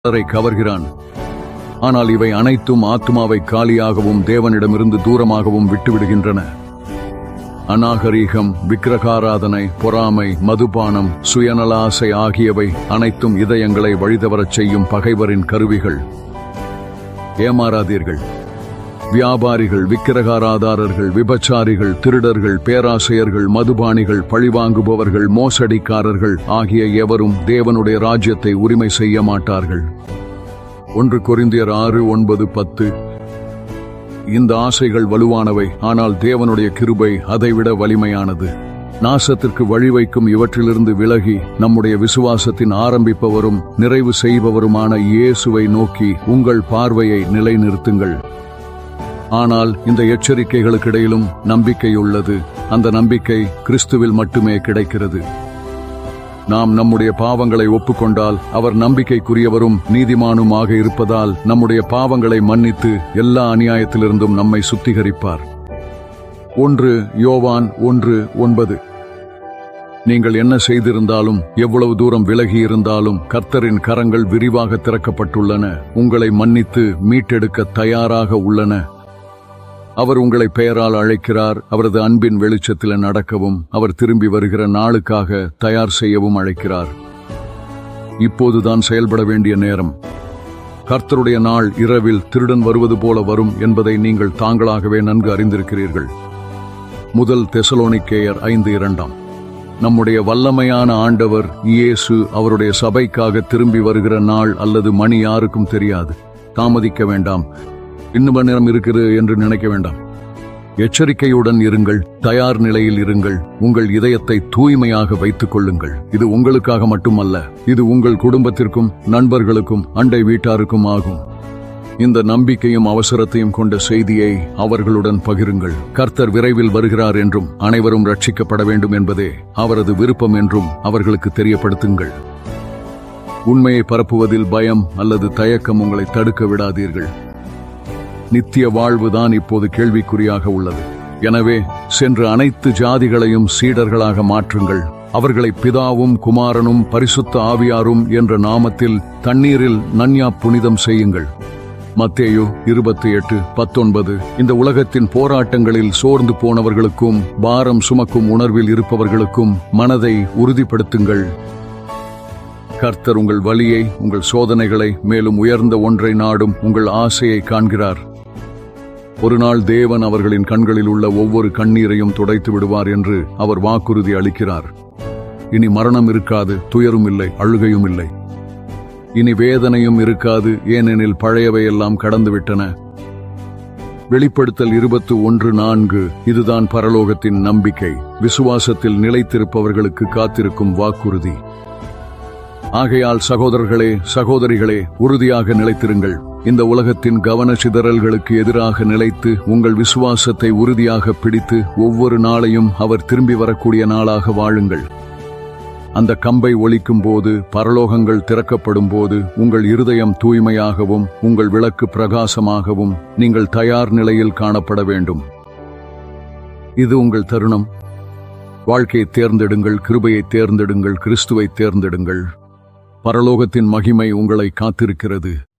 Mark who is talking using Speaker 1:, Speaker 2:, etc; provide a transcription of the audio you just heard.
Speaker 1: பலரை கவர்கிறான் ஆனால் இவை அனைத்தும் ஆத்மாவை காலியாகவும் தேவனிடமிருந்து தூரமாகவும் விட்டுவிடுகின்றன அநாகரீகம் விக்கிரகாராதனை பொறாமை மதுபானம் சுயநல ஆசை ஆகியவை அனைத்தும் இதயங்களை வழிதவரச் செய்யும் பகைவரின் கருவிகள் ஏமாறாதீர்கள் வியாபாரிகள் விக்கிரகாராதாரர்கள் விபச்சாரிகள் திருடர்கள் பேராசையர்கள் மதுபானிகள் பழிவாங்குபவர்கள் மோசடிக்காரர்கள் ஆகிய எவரும் தேவனுடைய ராஜ்யத்தை உரிமை செய்ய மாட்டார்கள் ஒன்று கொரிந்தியர் ஆறு ஒன்பது பத்து இந்த ஆசைகள் வலுவானவை ஆனால் தேவனுடைய கிருபை அதைவிட வலிமையானது நாசத்திற்கு வழிவைக்கும் இவற்றிலிருந்து விலகி நம்முடைய விசுவாசத்தின் ஆரம்பிப்பவரும் நிறைவு செய்பவருமான இயேசுவை நோக்கி உங்கள் பார்வையை நிலைநிறுத்துங்கள் ஆனால் இந்த எச்சரிக்கைகளுக்கிடையிலும் நம்பிக்கை உள்ளது அந்த நம்பிக்கை கிறிஸ்துவில் மட்டுமே கிடைக்கிறது நாம் நம்முடைய பாவங்களை ஒப்புக்கொண்டால் அவர் நம்பிக்கைக்குரியவரும் நீதிமானுமாக இருப்பதால் நம்முடைய பாவங்களை மன்னித்து எல்லா அநியாயத்திலிருந்தும் நம்மை சுத்திகரிப்பார் ஒன்று யோவான் ஒன்று ஒன்பது நீங்கள் என்ன செய்திருந்தாலும் எவ்வளவு தூரம் விலகி இருந்தாலும் கர்த்தரின் கரங்கள் விரிவாக திறக்கப்பட்டுள்ளன உங்களை மன்னித்து மீட்டெடுக்க தயாராக உள்ளன அவர் உங்களை பெயரால் அழைக்கிறார் அவரது அன்பின் வெளிச்சத்தில் நடக்கவும் அவர் திரும்பி வருகிற நாளுக்காக தயார் செய்யவும் அழைக்கிறார் இப்போதுதான் செயல்பட வேண்டிய நேரம் கர்த்தருடைய நாள் இரவில் திருடன் வருவது போல வரும் என்பதை நீங்கள் தாங்களாகவே நன்கு அறிந்திருக்கிறீர்கள் முதல் தெசலோனிக்கேயர் ஐந்து இரண்டாம் நம்முடைய வல்லமையான ஆண்டவர் இயேசு அவருடைய சபைக்காக திரும்பி வருகிற நாள் அல்லது மணி யாருக்கும் தெரியாது தாமதிக்க வேண்டாம் இன்னும் நேரம் இருக்கிறது என்று நினைக்க வேண்டாம் எச்சரிக்கையுடன் இருங்கள் தயார் நிலையில் இருங்கள் உங்கள் இதயத்தை தூய்மையாக வைத்துக் கொள்ளுங்கள் இது உங்களுக்காக மட்டுமல்ல இது உங்கள் குடும்பத்திற்கும் நண்பர்களுக்கும் அண்டை வீட்டாருக்கும் ஆகும் இந்த நம்பிக்கையும் அவசரத்தையும் கொண்ட செய்தியை அவர்களுடன் பகிருங்கள் கர்த்தர் விரைவில் வருகிறார் என்றும் அனைவரும் ரட்சிக்கப்பட வேண்டும் என்பதே அவரது விருப்பம் என்றும் அவர்களுக்கு தெரியப்படுத்துங்கள் உண்மையை பரப்புவதில் பயம் அல்லது தயக்கம் உங்களை தடுக்க விடாதீர்கள் நித்திய வாழ்வுதான் இப்போது கேள்விக்குறியாக உள்ளது எனவே சென்று அனைத்து ஜாதிகளையும் சீடர்களாக மாற்றுங்கள் அவர்களை பிதாவும் குமாரனும் பரிசுத்த ஆவியாரும் என்ற நாமத்தில் தண்ணீரில் நன்யா புனிதம் செய்யுங்கள் மத்தேயு இருபத்தி எட்டு பத்தொன்பது இந்த உலகத்தின் போராட்டங்களில் சோர்ந்து போனவர்களுக்கும் பாரம் சுமக்கும் உணர்வில் இருப்பவர்களுக்கும் மனதை உறுதிப்படுத்துங்கள் கர்த்தர் உங்கள் வலியை உங்கள் சோதனைகளை மேலும் உயர்ந்த ஒன்றை நாடும் உங்கள் ஆசையை காண்கிறார் ஒரு நாள் தேவன் அவர்களின் கண்களில் உள்ள ஒவ்வொரு கண்ணீரையும் துடைத்து விடுவார் என்று அவர் வாக்குறுதி அளிக்கிறார் இனி மரணம் இருக்காது துயரும் இல்லை அழுகையும் இல்லை இனி வேதனையும் இருக்காது ஏனெனில் பழையவையெல்லாம் கடந்துவிட்டன வெளிப்படுத்தல் இருபத்து ஒன்று நான்கு இதுதான் பரலோகத்தின் நம்பிக்கை விசுவாசத்தில் நிலைத்திருப்பவர்களுக்கு காத்திருக்கும் வாக்குறுதி ஆகையால் சகோதரர்களே சகோதரிகளே உறுதியாக நிலைத்திருங்கள் இந்த உலகத்தின் கவன சிதறல்களுக்கு எதிராக நிலைத்து உங்கள் விசுவாசத்தை உறுதியாக பிடித்து ஒவ்வொரு நாளையும் அவர் திரும்பி வரக்கூடிய நாளாக வாழுங்கள் அந்த கம்பை ஒலிக்கும் போது பரலோகங்கள் திறக்கப்படும் போது உங்கள் இருதயம் தூய்மையாகவும் உங்கள் விளக்கு பிரகாசமாகவும் நீங்கள் தயார் நிலையில் காணப்பட வேண்டும் இது உங்கள் தருணம் வாழ்க்கையை தேர்ந்தெடுங்கள் கிருபையை தேர்ந்தெடுங்கள் கிறிஸ்துவை தேர்ந்தெடுங்கள் பரலோகத்தின் மகிமை உங்களை காத்திருக்கிறது